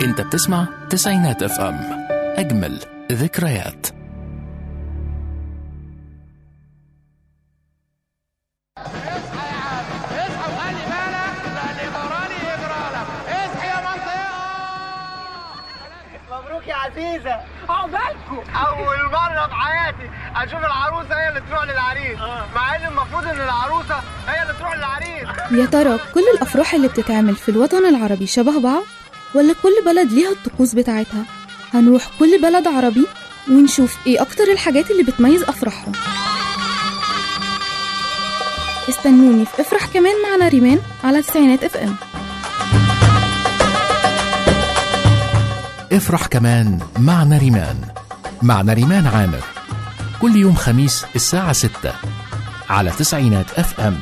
انت بتسمع تسعينات اف ام اجمل ذكريات اصحى يا عم اصحى وخلي بالك لان مراني يجرالك اصحى يا منطقه مبروك يا عزيزة عقبالكم أول مرة في حياتي أشوف العروسة هي اللي تروح للعريس مع إن المفروض إن العروسة هي اللي تروح للعريس يا ترى كل الأفراح اللي بتتعمل في الوطن العربي شبه بعض ولا كل بلد ليها الطقوس بتاعتها هنروح كل بلد عربي ونشوف ايه أكتر الحاجات اللي بتميز أفراحهم استنوني في افرح كمان معنا ريمان على تسعينات اف ام افرح كمان مع نريمان مع نريمان عامر كل يوم خميس الساعة 6 على تسعينات اف ام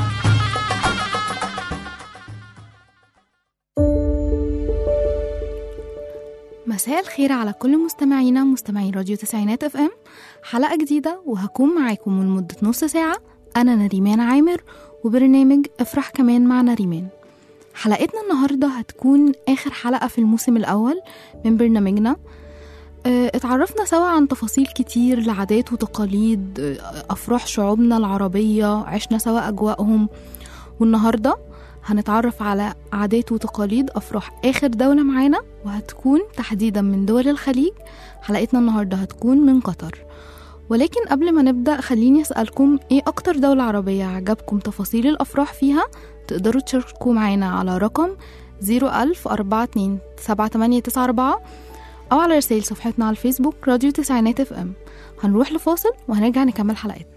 مساء الخير على كل مستمعينا مستمعين راديو تسعينات اف ام حلقة جديدة وهكون معاكم لمدة نص ساعة أنا نريمان عامر وبرنامج افرح كمان مع نريمان حلقتنا النهاردة هتكون آخر حلقة في الموسم الأول من برنامجنا آه، اتعرفنا سوا عن تفاصيل كتير لعادات وتقاليد آه، أفراح شعوبنا العربية عشنا سوا أجواءهم والنهاردة هنتعرف على عادات وتقاليد أفراح آخر دولة معانا وهتكون تحديدا من دول الخليج حلقتنا النهاردة هتكون من قطر ولكن قبل ما نبدأ خليني أسألكم إيه أكتر دولة عربية عجبكم تفاصيل الأفراح فيها تقدروا تشاركوا معانا على رقم 01042 7894 أو على رسائل صفحتنا على الفيسبوك راديو تسعينات اف ام هنروح لفاصل وهنرجع نكمل حلقتنا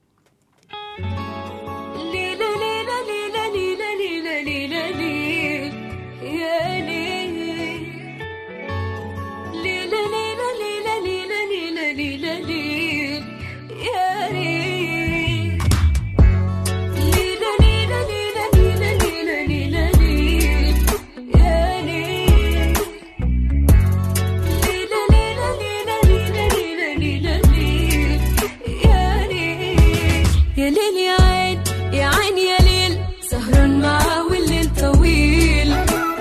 ليلى ليلى ليلى ليلى ليلى ليلى ليل يا ليل ليلى ليلى ليلى ليلى ليلى ليلى ليل يا ليل ليلى ليلى ليلى ليلى ليلى ليلى ليل يا ليل ليلى ليلى ليلى ليلى ليلى ليلى ليل يا ليل يا ليل يا عين يا عين يا ليل سهران معاه والليل طويل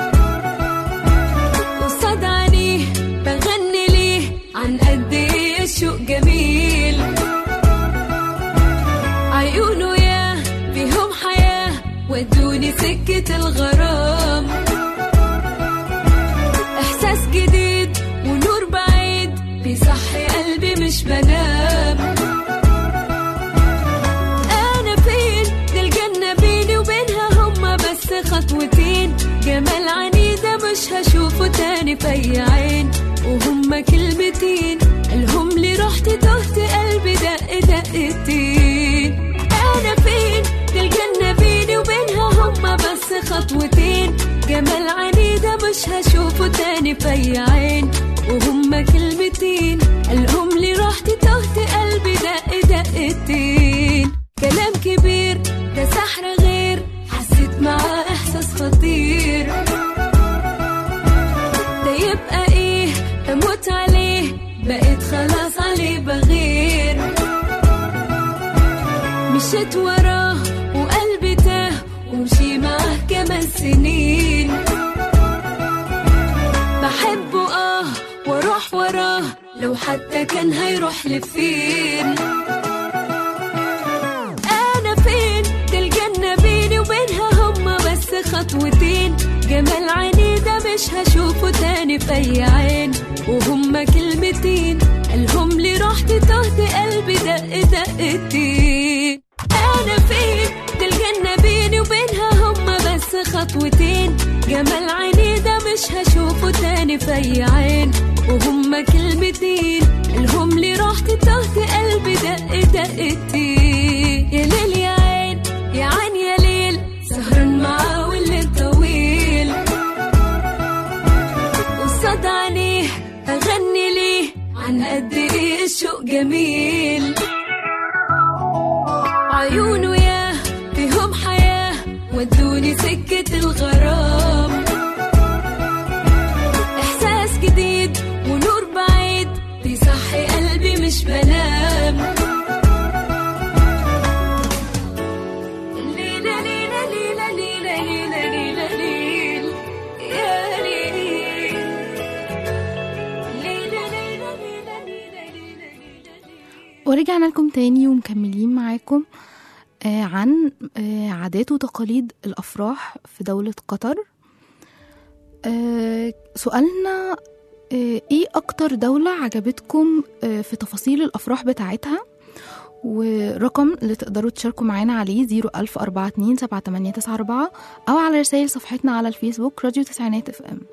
قصاد عينيه بغني ليه عن قد ايه الشوق جميل عيونه يا فيهم حياة ودوني سكة الغرام إحساس جديد ونور بعيد بيصحي قلبي مش بنام أنا فين دي الجنة بيني وبينها هما بس خطوتين جمال عنيدة مش هشوفه تاني في أي عين وهما كلمتين قالهم لي رحت تهت قلبي دق دقتين أنا فين دي الجنة بيني وبينها هما بس خطوتين جمال عنيدة مش هشوفه تاني في أي عين وهما كلمتين قالهم لي رحت تهت قلبي دق دقتين كلام كبير ده سحر غير حسيت معاه إحساس خطير ده يبقى إيه بموت عليه بقيت خلاص عليه بغير مشيت وراه وقلبي تاه ومشي معاه كمان سنين بحبه اه واروح وراه لو حتى كان هيروح لفين انا فين دي الجنة بيني وبينها هما بس خطوتين جمال عنيدة مش هشوفه تاني في اي عين وهما كلمتين قالهم لي رحت تهت قلبي دق دقتين انا فين دي الجنة بيني وبينها هما بس خطوتين جمال عنيدة مش هشوفه تاني في اي عين وهما كلمتين قالهم لي رحت تهت قلبي دق دقتين يا ليل يا عين يا عين يا ليل سهران معاه والليل طويل قصاد عينيه اغني ليه عن قد ايه الشوق جميل عيونه يا فيهم حياة ودوني سكة الغرام إحساس جديد ونور بعيد بيصحي قلبي مش بنام ليلى ليلى ليلى ليلى ليلى ليلى ليل يا ليل ورجعنا لكم تاني ومكملين معاكم آه عن آه عادات وتقاليد الأفراح في دولة قطر آه سؤالنا آه إيه أكتر دولة عجبتكم آه في تفاصيل الأفراح بتاعتها ورقم اللي تقدروا تشاركوا معانا عليه 01042 أو على رسائل صفحتنا على الفيسبوك راديو تسعينات اف ام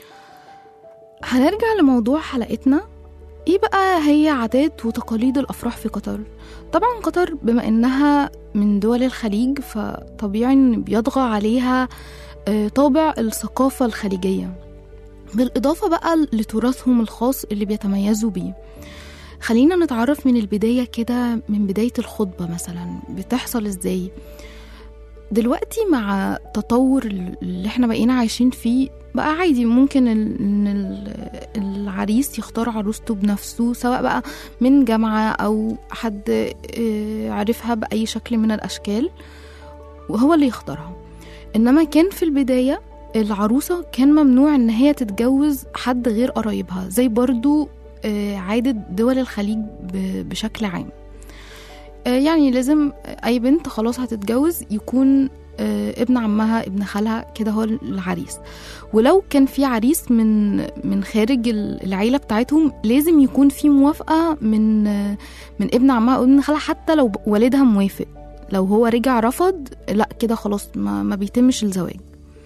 هنرجع لموضوع حلقتنا ايه بقى هي عادات وتقاليد الافراح في قطر طبعا قطر بما انها من دول الخليج فطبيعي ان بيطغى عليها آه، طابع الثقافة الخليجية بالإضافة بقى لتراثهم الخاص اللي بيتميزوا بيه خلينا نتعرف من البداية كده من بداية الخطبة مثلا بتحصل ازاي دلوقتي مع تطور اللي احنا بقينا عايشين فيه بقى عادي ممكن ال- ان ال- العريس يختار عروسته بنفسه سواء بقى من جامعة أو حد آه، عرفها بأي شكل من الأشكال وهو اللي يختارها إنما كان في البداية العروسة كان ممنوع إن هي تتجوز حد غير قرايبها زي برضو آه، عادة دول الخليج ب- بشكل عام آه، يعني لازم أي بنت خلاص هتتجوز يكون آه، ابن عمها ابن خالها كده هو العريس ولو كان في عريس من من خارج ال- العيله بتاعتهم لازم يكون في موافقه من آه، من ابن عمها او ابن خالها حتى لو ب- والدها موافق لو هو رجع رفض لا كده خلاص ما, ما بيتمش الزواج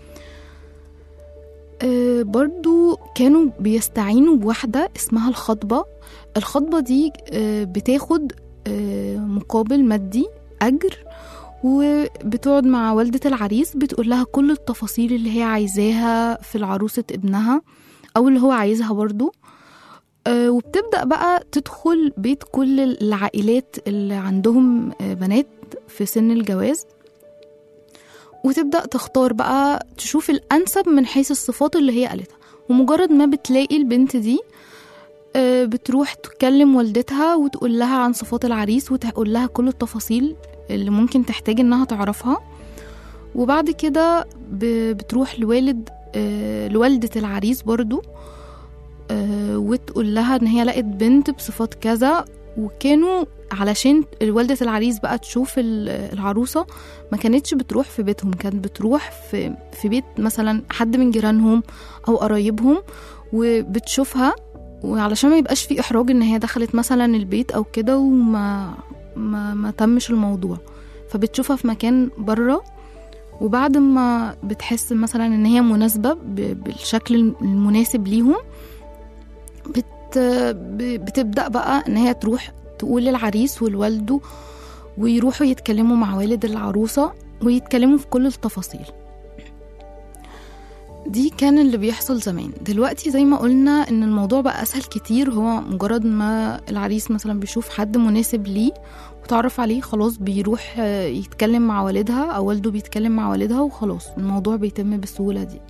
آه، برضو كانوا بيستعينوا بواحدة اسمها الخطبة الخطبة دي آه، بتاخد آه، مقابل مادي أجر وبتقعد مع والدة العريس بتقول لها كل التفاصيل اللي هي عايزاها في العروسة ابنها أو اللي هو عايزها برضو آه، وبتبدأ بقى تدخل بيت كل العائلات اللي عندهم آه، بنات في سن الجواز وتبدأ تختار بقى تشوف الأنسب من حيث الصفات اللي هي قالتها ومجرد ما بتلاقي البنت دي آه، بتروح تكلم والدتها وتقول لها عن صفات العريس وتقول لها كل التفاصيل اللي ممكن تحتاج انها تعرفها وبعد كده ب- بتروح لوالد آه، لوالدة العريس برضو آه، وتقول لها ان هي لقت بنت بصفات كذا وكانوا علشان والدة العريس بقى تشوف ال- العروسة ما كانتش بتروح في بيتهم كانت بتروح في في بيت مثلا حد من جيرانهم او قرايبهم وبتشوفها وعلشان ما يبقاش في احراج ان هي دخلت مثلا البيت او كده وما ما, ما تمش الموضوع فبتشوفها في مكان بره وبعد ما بتحس مثلا ان هي مناسبة ب- بالشكل المناسب ليهم بت ب- بتبدأ بقى ان هي تروح تقول للعريس ولوالده ويروحوا يتكلموا مع والد العروسة ويتكلموا في كل التفاصيل دي كان اللي بيحصل زمان دلوقتي زي ما قلنا ان الموضوع بقى اسهل كتير هو مجرد ما العريس مثلا بيشوف حد مناسب ليه وتعرف عليه خلاص بيروح آه، يتكلم مع والدها او والده بيتكلم مع والدها وخلاص الموضوع بيتم بالسهولة دي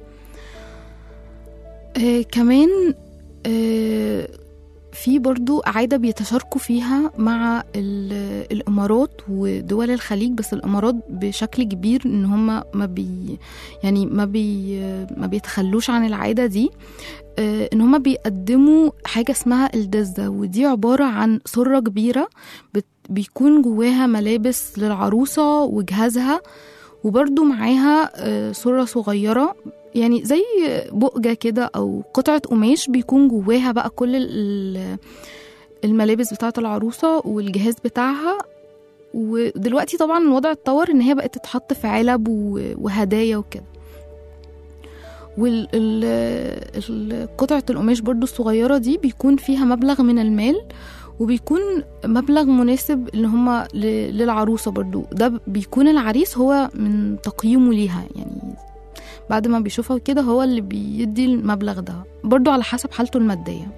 آه كمان آه في برضو عادة بيتشاركوا فيها مع ال- الإمارات ودول الخليج بس الإمارات بشكل كبير إن هم ما بي يعني ما بي ما بيتخلوش عن العادة دي آه، إن هم بيقدموا حاجة اسمها الدزة ودي عبارة عن سرة كبيرة بت- بيكون جواها ملابس للعروسة وجهازها وبرضو معاها آه، سرة صغيرة يعني زي بؤجة كده أو قطعة قماش بيكون جواها بقى كل ال- الملابس بتاعة العروسة والجهاز بتاعها ودلوقتي طبعا الوضع اتطور ان هي بقت تتحط في علب و- وهدايا وكده والقطعة القماش برضو الصغيرة دي بيكون فيها مبلغ من المال وبيكون مبلغ مناسب ان هما ل- للعروسة برضو ده بيكون العريس هو من تقييمه ليها يعني بعد ما بيشوفها كده هو اللي بيدي المبلغ ده برضو على حسب حالته المادية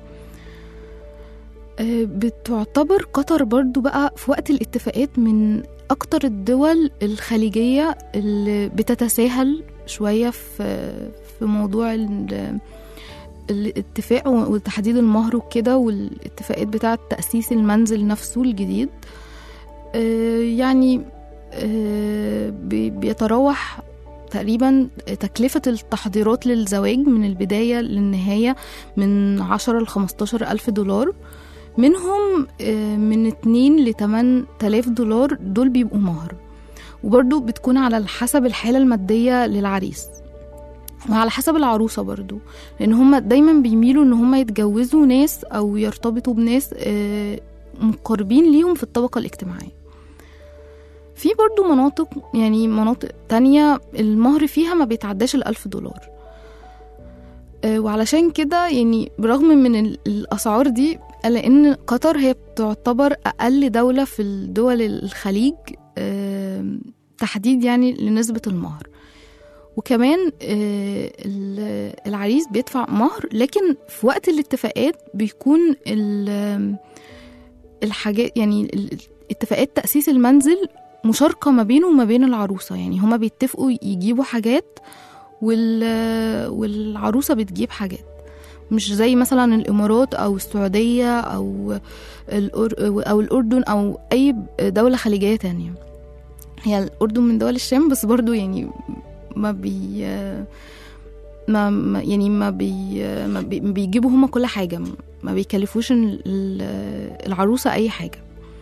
آه، بتعتبر قطر برضو بقى في وقت الاتفاقات من أكتر الدول الخليجية اللي بتتساهل شوية في في موضوع ال- الاتفاق وتحديد المهر وكده والاتفاقات بتاعة تأسيس المنزل نفسه الجديد آه، يعني آه، بي- بيتراوح تقريبا تكلفة التحضيرات للزواج من البداية للنهاية من 10 ل 15 ألف دولار منهم آه، من 2 ل 8000 دولار دول بيبقوا مهر وبرضو بتكون على حسب الحالة المادية للعريس وعلى حسب العروسة برضو لأن هم دايما بيميلوا إن هم يتجوزوا ناس أو يرتبطوا بناس آه، مقربين ليهم في الطبقة الاجتماعية في برضو مناطق يعني مناطق تانية المهر فيها ما بيتعداش الألف دولار آه، وعلشان كده يعني برغم من ال- الأسعار دي إلا إن قطر هي بتعتبر أقل دولة في الدول الخليج آم، تحديد يعني لنسبة المهر وكمان آه، ال- العريس بيدفع مهر لكن في وقت الاتفاقات بيكون ال- الحاجات يعني ال- اتفاقات تأسيس المنزل مشاركة ما بينه وما بين العروسة يعني هما بيتفقوا يجيبوا حاجات وال... والعروسة بتجيب حاجات مش زي مثلا الإمارات أو السعودية أو الأر... أو الأردن أو أي دولة خليجية تانية هي الأردن من دول الشام بس برضو يعني ما بي ما ما- يعني ما بي ما بي- بيجيبوا هما كل حاجة ما بيكلفوش ال- ال- العروسة أي حاجة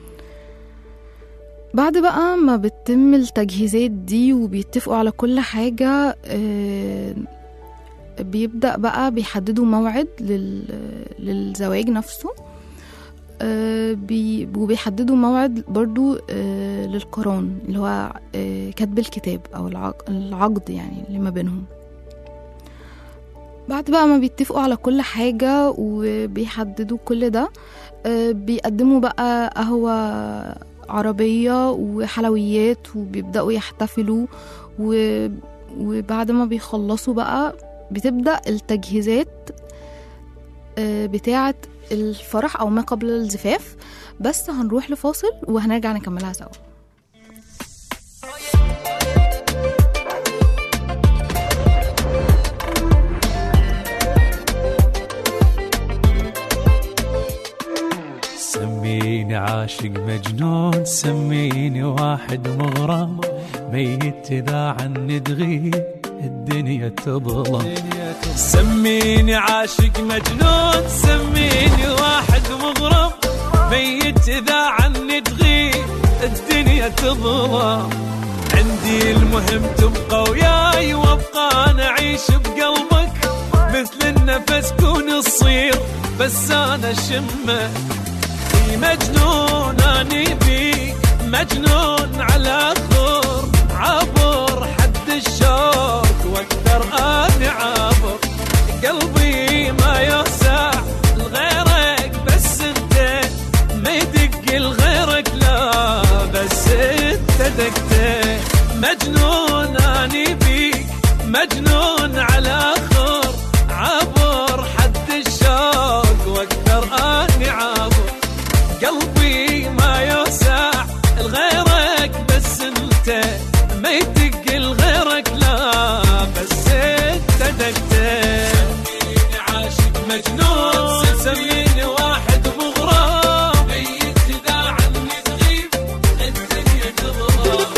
بعد بقى ما بتتم التجهيزات دي وبيتفقوا على كل حاجة آه، بيبدأ بقى بيحددوا موعد لل- للزواج نفسه آه، بي- وبيحددوا موعد برضو آه، للقران اللي هو آه، كتب الكتاب أو العق- العقد يعني اللي ما بينهم بعد بقى ما بيتفقوا على كل حاجة وبيحددوا كل ده آه، بيقدموا بقى قهوة عربية وحلويات وبيبدأوا يحتفلوا و... وبعد ما بيخلصوا بقى بتبدأ التجهيزات آه، بتاعة الفرح أو ما قبل الزفاف بس هنروح لفاصل وهنرجع نكملها سوا سميني عاشق مجنون سميني واحد مغرم ميت إذا عني تغيب الدنيا تظلم سميني عاشق مجنون سميني واحد مغرم ميت إذا عني تغيب الدنيا تظلم عندي المهم تبقى وياي وابقى انا اعيش بقلبك مثل النفس كون تصير بس انا شمه في مجنون اني بيك مجنون على خور عبر حد الشوق واقدر اني عابر قلبي ما يوسع لغيرك بس انت ما يدق لغيرك لا بس انت دقت مجنون اني بيك مجنون على خور عبر حد الشوق واقدر اني عابر قلبي ما يوسع لغيرك بس انت ما يدق لغيرك لا بس انت دقت سميني عاشق مجنون سميني واحد مغرم ميت اذا عني تغيب الدنيا تظلم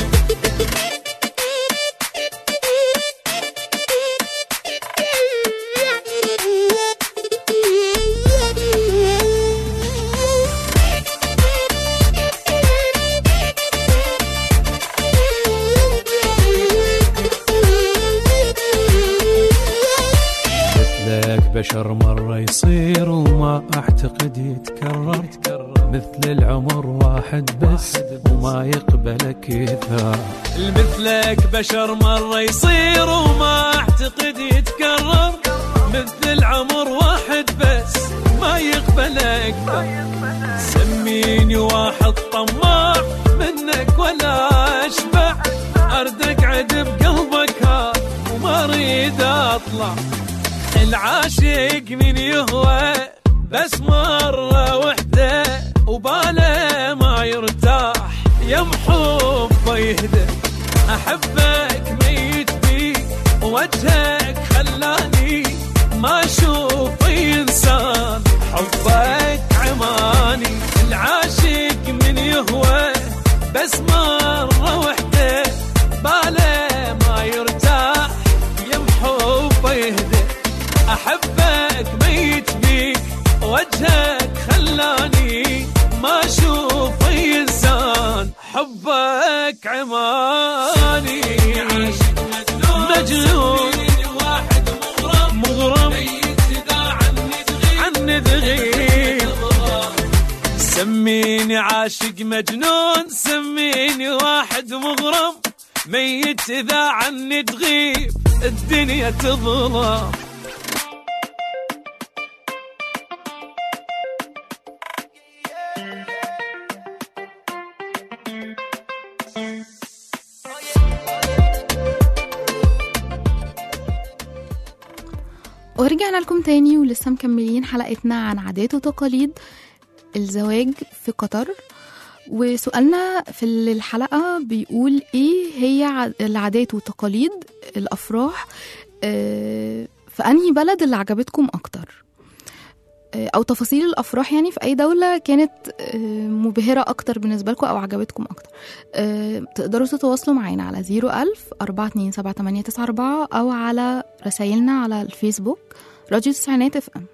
مثلك بشر مرة يصير وما أعتقد يتكرر مثل العمر واحد بس وما يقبلك كثار مثلك بشر مرة يصير وما أعتقد يتكرر مثل العمر واحد بس ما يقبلك سميني واحد طماع منك ولا أشبع أرد أقعد بقلبك ها وما أريد أطلع العاشق من يهوى بس مرة وحدة وباله ما يرتاح يا محبه يهدى أحبك ميت بيك وجهك خلاني ما أشوف أي إنسان حبك عماني العاشق من يهوى بس مرة وحدة باله ما يرتاح يا محبه يهدى أحبك ميت بيك وجهك خلاني سميني عاشق مجنون سميني واحد مغرم ميت إذا عني تغيب الدنيا تظلم ورجعنا لكم تاني ولسه مكملين حلقتنا عن عادات وتقاليد الزواج في قطر وسؤالنا في الحلقة بيقول ايه هي ع- العادات وتقاليد الأفراح آه، في أنهي بلد اللي عجبتكم أكتر آه، أو تفاصيل الأفراح يعني في أي دولة كانت آه، مبهرة أكتر بالنسبة لكم أو عجبتكم أكتر آه، تقدروا تتواصلوا معانا على 01000 427 أو على رسايلنا على الفيسبوك راديو تسعينات اف ام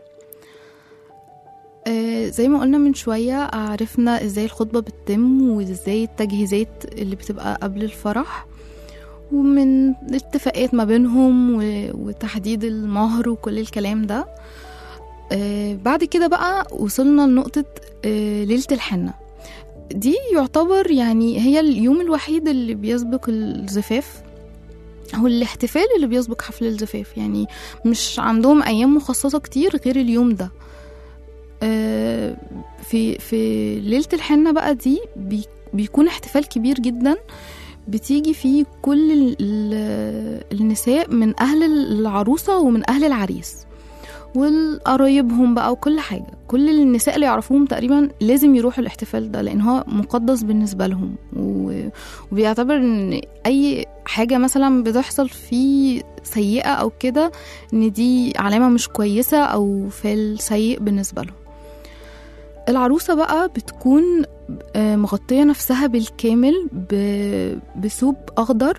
آه، زي ما قلنا من شوية عرفنا ازاي الخطبة بتتم وازاي التجهيزات اللي بتبقى قبل الفرح ومن اتفاقات ما بينهم و- وتحديد المهر وكل الكلام ده آه، بعد كده بقى وصلنا لنقطة آه، ليلة الحنة دي يعتبر يعني هي اليوم الوحيد اللي بيسبق الزفاف هو الاحتفال اللي بيسبق حفل الزفاف يعني مش عندهم ايام مخصصه كتير غير اليوم ده آه، في في ليله الحنه بقى دي بي بيكون احتفال كبير جدا بتيجي فيه كل ال- ال- النساء من اهل العروسه ومن اهل العريس والقرايبهم بقى وكل حاجه كل النساء اللي يعرفوهم تقريبا لازم يروحوا الاحتفال ده لان هو مقدس بالنسبه لهم و- وبيعتبر ان اي حاجه مثلا بتحصل فيه سيئه او كده ان دي علامه مش كويسه او فعل سيء بالنسبه لهم العروسه بقى بتكون آه، مغطيه نفسها بالكامل ب- بثوب اخضر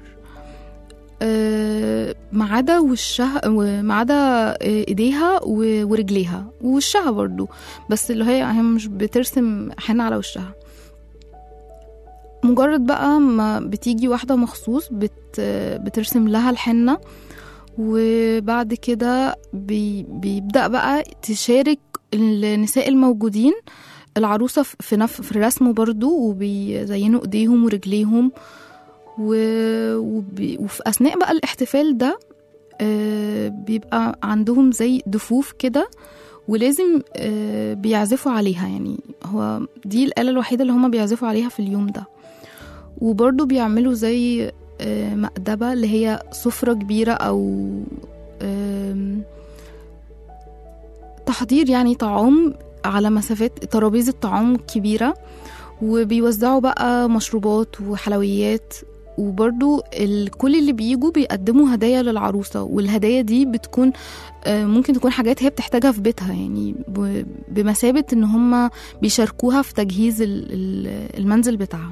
آه، ما عدا وشها ما عدا آه، ايديها و- ورجليها ووشها برضو بس اللي هي هي مش بترسم حنة على وشها مجرد بقى ما بتيجي واحدة مخصوص بت بترسم لها الحنة وبعد كده بي بيبدأ بقى تشارك النساء الموجودين العروسة في- في نف في الرسم برضو وبيزينوا ايديهم ورجليهم و... وبي... وفي أثناء بقى الاحتفال ده آه، بيبقى عندهم زي دفوف كده ولازم آه، بيعزفوا عليها يعني هو دي الآلة الوحيدة اللي هما بيعزفوا عليها في اليوم ده وبرضو بيعملوا زي آه، مأدبة اللي هي سفرة كبيرة أو آم، تحضير يعني طعام على مسافات ترابيزة طعام كبيرة وبيوزعوا بقى مشروبات وحلويات وبرضو ال- كل اللي بيجوا بيقدموا هدايا للعروسة والهدايا دي بتكون آه، ممكن تكون حاجات هي بتحتاجها في بيتها يعني ب- بمثابة ان هم بيشاركوها في تجهيز ال- ال- المنزل بتاعها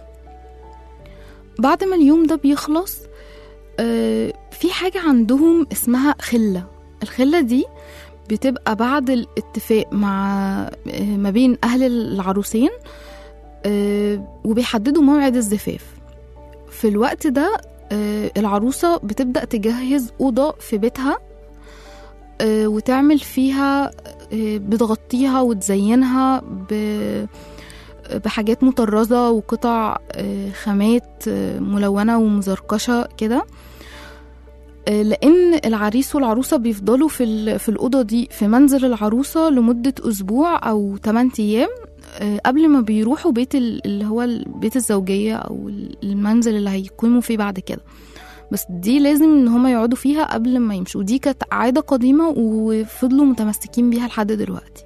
بعد ما اليوم ده بيخلص آه، في حاجة عندهم اسمها خلة الخلة دي بتبقى بعد الاتفاق مع آه، ما بين أهل العروسين آه، وبيحددوا موعد الزفاف في الوقت ده آه، العروسة بتبدأ تجهز أوضة في بيتها آه، وتعمل فيها آه، بتغطيها وتزينها ب- بحاجات مطرزة وقطع آه، خامات آه، ملونة ومزركشة كده آه، لأن العريس والعروسة بيفضلوا في, ال- في الأوضة دي في منزل العروسة لمدة أسبوع أو 8 أيام آه، قبل ما بيروحوا بيت ال- اللي هو ال- بيت الزوجية أو ال- المنزل اللي هيقيموا فيه بعد كده بس دي لازم ان هما يقعدوا فيها قبل ما يمشوا دي كانت عادة قديمة وفضلوا متمسكين بيها لحد دلوقتي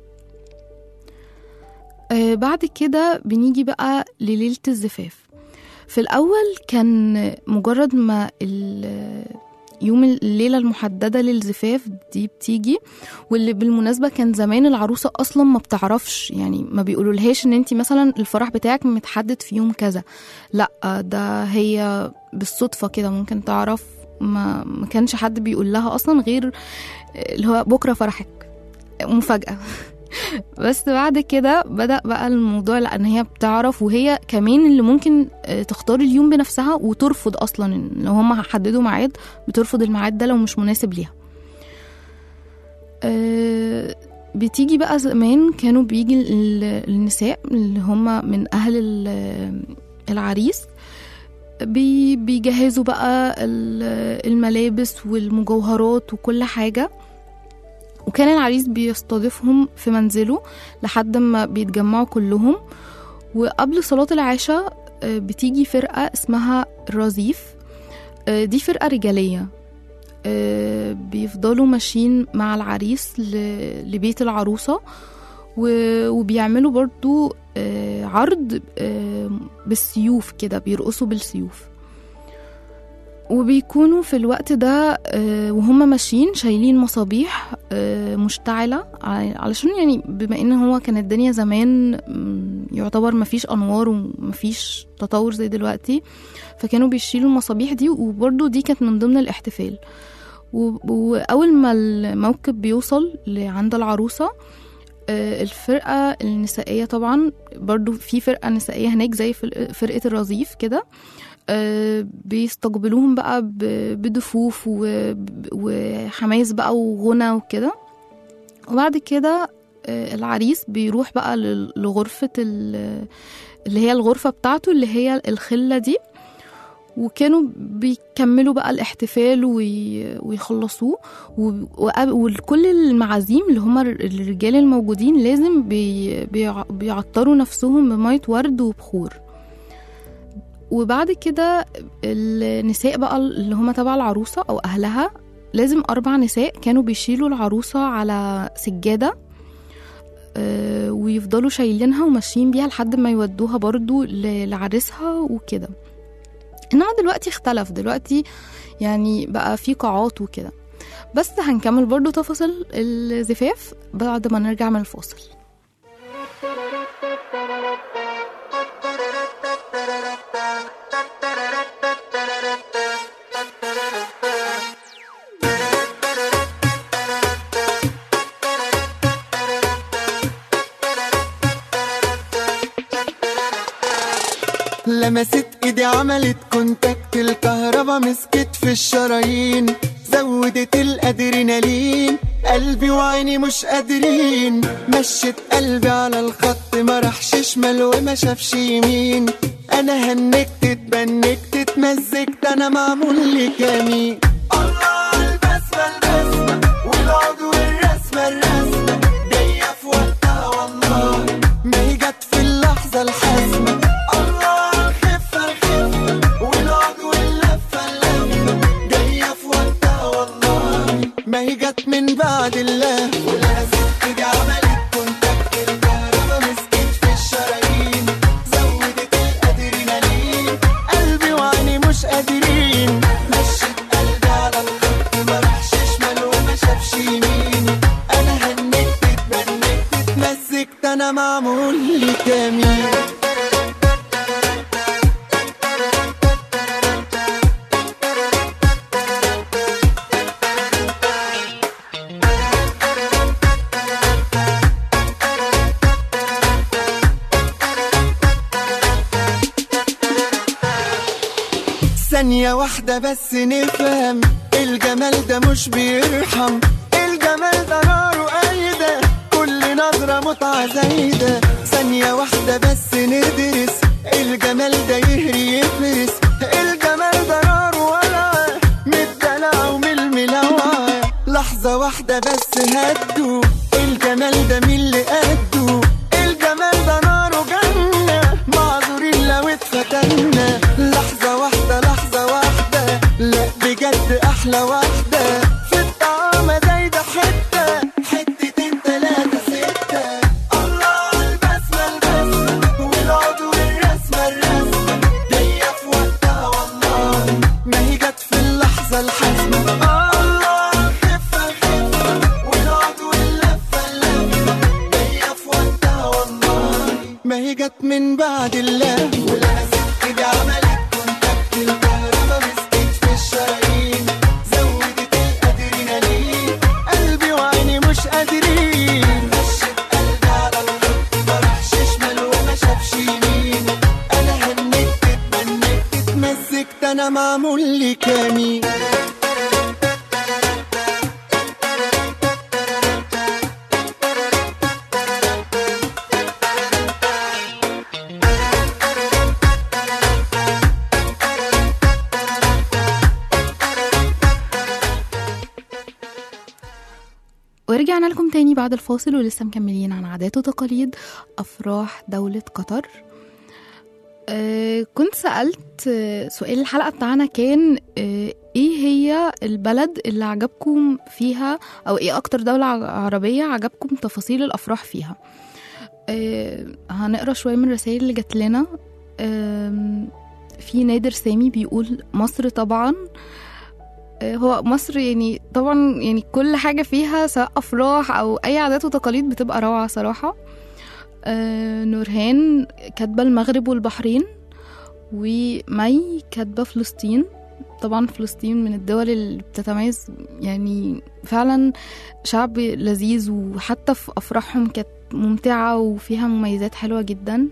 آه بعد كده بنيجي بقى لليلة الزفاف في الأول كان مجرد ما ال- يوم الليلة المحددة للزفاف دي بتيجي واللي بالمناسبة كان زمان العروسة أصلا ما بتعرفش يعني ما بيقولولهاش إن أنت مثلا الفرح بتاعك متحدد في يوم كذا لا ده هي بالصدفة كده ممكن تعرف ما, ما كانش حد بيقول لها أصلا غير اللي هو بكرة فرحك مفاجأة بس بعد كده بدأ بقى الموضوع لأن هي بتعرف وهي كمان اللي ممكن آه، تختار اليوم بنفسها وترفض أصلا إن لو هم حددوا ميعاد بترفض الميعاد ده لو مش مناسب ليها آه، بتيجي بقى زمان كانوا بيجي ال- النساء اللي هم من أهل ال- العريس بي بيجهزوا بقى ال- الملابس والمجوهرات وكل حاجة وكان العريس بيستضيفهم في منزله لحد ما بيتجمعوا كلهم وقبل صلاة العشاء آه، بتيجي فرقة اسمها الرزيف آه، دي فرقة رجالية آه، بيفضلوا ماشيين مع العريس ل- لبيت العروسة و- وبيعملوا برضو آه، عرض آه، بالسيوف كده بيرقصوا بالسيوف وبيكونوا في الوقت ده آه، وهم ماشيين شايلين مصابيح آه، مشتعلة ع- علشان يعني بما ان هو كان الدنيا زمان مم، يعتبر مفيش انوار ومفيش تطور زي دلوقتي فكانوا بيشيلوا المصابيح دي وبرضو دي كانت من ضمن الاحتفال و- وأول ما الموكب بيوصل لعند العروسة آه، الفرقة النسائية طبعا برضو في فرقة نسائية هناك زي فل- فرقة الرصيف كده آه، بيستقبلوهم بقى ب- بدفوف و- وحماس بقى وغنى وكده وبعد كده آه، العريس بيروح بقى لل- لغرفة ال- اللي هي الغرفة بتاعته اللي هي الخلة دي وكانوا بيكملوا بقى الاحتفال وي- ويخلصوه و- وأب- وكل المعازيم اللي هما الرجال الموجودين لازم بي بيع- بيعطروا نفسهم بمية ورد وبخور وبعد كده النساء بقى اللي هما تبع العروسة أو أهلها لازم أربع نساء كانوا بيشيلوا العروسة على سجادة آه، ويفضلوا شايلينها وماشيين بيها لحد ما يودوها برضو ل- لعريسها وكده انما دلوقتي اختلف دلوقتي يعني بقى في قاعات وكده بس هنكمل برضو تفاصيل الزفاف بعد ما نرجع من الفاصل لمست ايدي عملت كونتاكت الكهربا مسكت في الشرايين زودت الادرينالين قلبي وعيني مش قادرين مشت قلبي على الخط ما راحش شمال وما شافش يمين انا هنكت اتبنكت اتمزجت انا معمول لي كمين الله على البسمة البسمة والعود والرسمة الرسمة جاية في وقتها والله ما هي جت في اللحظة الحاسمة الله على الخفة الخفة والعود واللفة اللفة جاية في وقتها والله ما هي جت من بعد الله ولازم ايدي عملت كونتاكت الكهربا مسكت في الشرايين زودت الادرينالين قلبي وعيني مش قادرين مشيت قلبي على الخط ما راحش شمال وما شافش يمين انا هنكت اتبنكت اتمزجت انا معمول لي كمين ثانية واحدة بس نفهم الجمال ده مش بيرحم الجمال ده نار وقايدة كل نظرة متعة زايدة ثانية واحدة بس ندرس الجمال ده يهري يفرس الجمال ده نار وولعة من الدلع ومن الملوعة لحظة واحدة بس هدوا الجمال ده مين اللي قده الجمال ده نار وجنة معذورين لو اتفتنا لحظة واحدة لحظة واحدة لا بجد أحلى واحدة في الطعامة زايدة حتة حتتين تلاتة ستة الله على البسمة البسمة والعود والرسمة الرسمة جاية في وقتها والله ما هي جت في اللحظة الحاسمة الله على الخفة الخفة والعود واللفة اللفة جاية في وقتها والله ما هي جت من بعد الله ولازم ايدي عملت كونتاكت الكهربا مسكت في الشرايين زودت الادرينالين قلبي وعيني مش قادرين مشيت قلبي على الخط ما راحش شمال وما شافش يمين انا هنكت اتبنكت اتمزجت انا معمول لي كمين ورجعنا لكم تاني بعد الفاصل ولسه مكملين عن عادات وتقاليد أفراح دولة قطر آه كنت سألت آه، سؤال الحلقة بتاعنا كان آه ايه هي البلد اللي عجبكم فيها او ايه اكتر دولة ع- عربية عجبكم تفاصيل الافراح فيها آه هنقرا شوية من الرسائل اللي جات لنا آم، في نادر سامي بيقول مصر طبعا آه، هو مصر يعني طبعا يعني كل حاجة فيها سواء أفراح أو أي عادات وتقاليد بتبقى روعة صراحة آه، نورهان كاتبة المغرب والبحرين ومي كاتبة فلسطين طبعا فلسطين من الدول اللي بتتميز يعني فعلا شعب لذيذ وحتى في أفراحهم كانت ممتعة وفيها مميزات حلوة جدا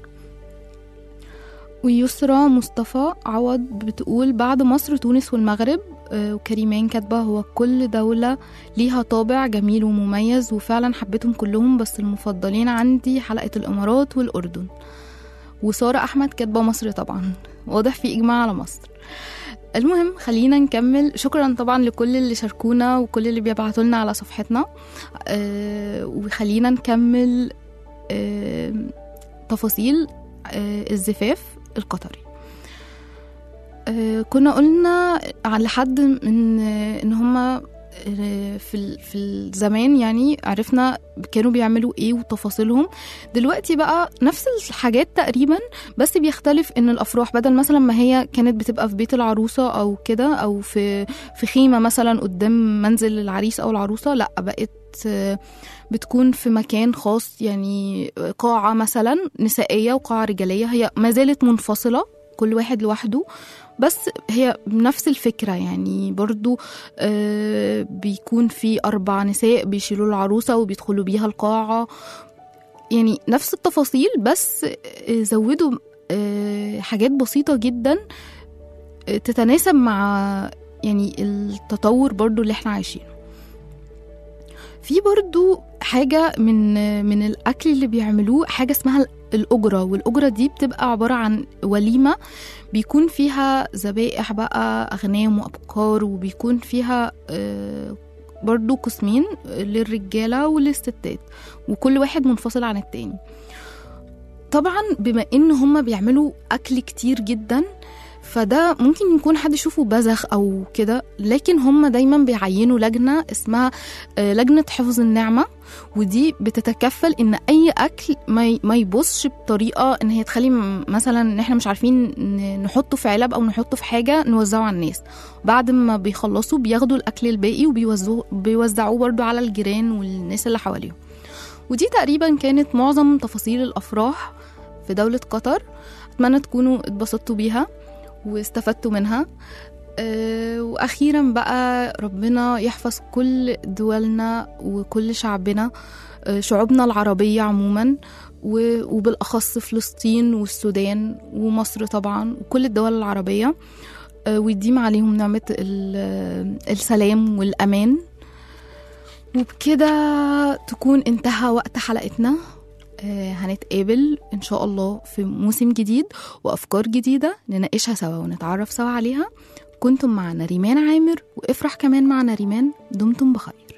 ويسرى مصطفى عوض بتقول بعد مصر تونس والمغرب آه، وكريمان كاتبة هو كل دولة ليها طابع جميل ومميز وفعلا حبيتهم كلهم بس المفضلين عندي حلقة الإمارات والأردن وسارة أحمد كاتبة مصر طبعا واضح في إجماع على مصر المهم خلينا نكمل شكرا طبعا لكل اللي شاركونا وكل اللي بيبعتوا لنا على صفحتنا آه وخلينا نكمل آه تفاصيل آه الزفاف القطري آه كنا قلنا على حد من آه ان هما آه، في ال- في الزمان يعني عرفنا كانوا بيعملوا ايه وتفاصيلهم دلوقتي بقى نفس الحاجات تقريبا بس بيختلف ان الافراح بدل مثلا ما هي كانت بتبقى في بيت العروسه او كده او في في خيمه مثلا قدام منزل العريس او العروسه لا بقت آه، بتكون في مكان خاص يعني قاعه مثلا نسائيه وقاعه رجاليه هي ما زالت منفصله كل واحد لوحده بس هي نفس الفكرة يعني برضو آه بيكون في أربع نساء بيشيلوا العروسة وبيدخلوا بيها القاعة يعني نفس التفاصيل بس آه، زودوا آه، حاجات بسيطة جدا آه، تتناسب مع يعني التطور برضو اللي احنا عايشينه في برضو حاجة من من الأكل اللي بيعملوه حاجة اسمها الأجرة والأجرة دي بتبقى عبارة عن وليمة بيكون فيها ذبائح بقى أغنام وأبقار وبيكون فيها آه، برضو قسمين للرجالة وللستات وكل واحد منفصل عن التاني طبعا بما ان هما بيعملوا اكل كتير جدا فده ممكن يكون حد يشوفه بذخ او كده لكن هم دايما بيعينوا لجنه اسمها آه، لجنه حفظ النعمه ودي بتتكفل ان اي اكل ما ي- ما يبصش بطريقه ان هي تخلي م- مثلا ان احنا مش عارفين ن- نحطه في علب او نحطه في حاجه نوزعه على الناس بعد ما بيخلصوا بياخدوا الاكل الباقي وبيوزعوه بيوزعوه برضو على الجيران والناس اللي حواليهم ودي تقريبا كانت معظم تفاصيل الافراح في دوله قطر اتمنى تكونوا اتبسطتوا بيها واستفدتوا منها أه واخيرا بقى ربنا يحفظ كل دولنا وكل شعبنا أه شعوبنا العربيه عموما و- وبالاخص فلسطين والسودان ومصر طبعا وكل الدول العربيه أه ويديم عليهم نعمه ال- السلام والامان وبكده تكون انتهى وقت حلقتنا آه، هنتقابل إن شاء الله في موسم جديد وأفكار جديدة نناقشها سوا ونتعرف سوا عليها كنتم معنا ريمان عامر وافرح كمان معنا ريمان دمتم بخير